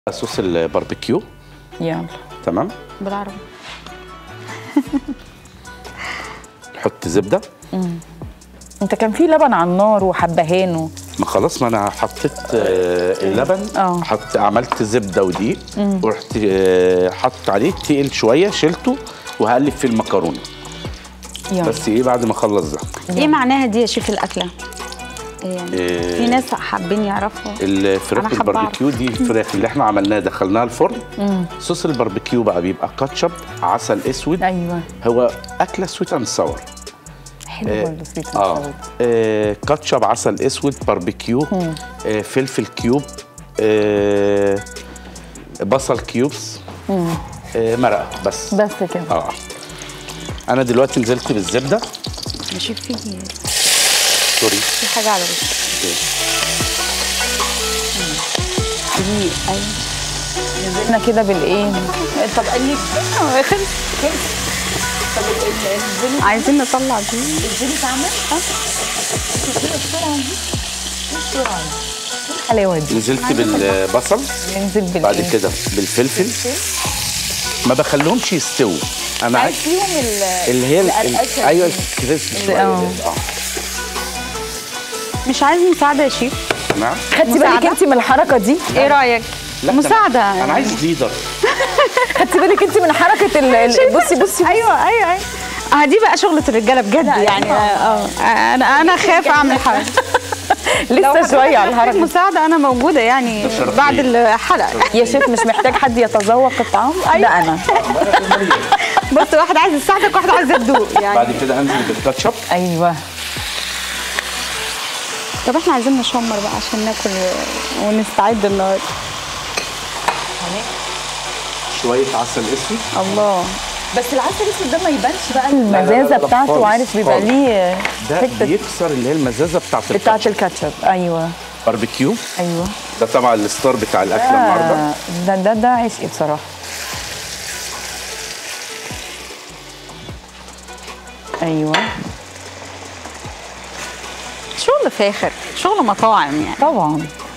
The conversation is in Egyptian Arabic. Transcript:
صوص الباربيكيو يلا تمام بالعربي نحط زبده انت كان في لبن على النار وحبهان و... ما خلاص ما انا حطيت آه، اللبن آه. حط عملت زبده ودقيق ورحت آه، حط عليه تقل شويه شلته وهقلب في المكرونه يلا بس ايه بعد ما اخلص ده ايه معناها دي يا شيف الاكله إيه يعني إيه. في ناس حابين يعرفوا الفراخ أنا حابة الباربيكيو دي الفراخ اللي احنا عملناها دخلناها الفرن صوص الباربيكيو بقى بيبقى كاتشب عسل اسود ايوه هو اكله سويت اند ساور حلو آه، برضه سويت اه آه. آه، كاتشب عسل اسود باربيكيو آه فلفل كيوب آه بصل كيوبس آه مرقه بس بس كده اه انا دلوقتي نزلت بالزبده يا شيف في سوري في حاجه على وشك دي ايوه نزلنا كده بالايه طب قال عايزين نطلع دي الزيت اتعمل الحلاوه دي نزلت بالبصل ننزل بالايه بعد كده بالفلفل ما بخليهمش يستووا انا عايز عايز فيهم ال- اللي هي ال- ال- القرقشة ايوه دي. الكريسبي اللي- شويه آه. دي. اه مش عايز مساعده يا شيف نعم خدتي بالك مساعدة؟ انت من الحركه دي ايه رايك لا، ده أنا- مساعده انا عايز ليدر خدتي بالك انت من حركه ال- ال- بصي بصي ايوه ايوه ايوه اه دي بقى شغله الرجاله بجد يعني اه انا انا خايف اعمل حاجه لسه شويه على محتاج الحركه مساعده انا موجوده يعني ده شرف بعد ليا. الحلقه يا شيف مش محتاج حد يتذوق الطعام ده انا بص واحده عايزه تساعدك واحده عايزه تدوق يعني بعد كده انزل بالكاتشب ايوه طب احنا عايزين نشمر بقى عشان ناكل ونستعد النهارده شويه عسل اسود الله بس العسل الاسود ده ما يبانش بقى لا، لا، المزازه لا، بتاعته خالص، عارف بيبقى خالص. ليه ده حته بيكسر اللي هي المزازه بتاعت بتاعت الكاتشب الكاتشب ايوه باربيكيو ايوه ده طبعا الستار بتاع الاكله النهارده آه، ده ده ده عشقي بصراحه ايوه شغل فاخر شغل مطاعم يعني طبعا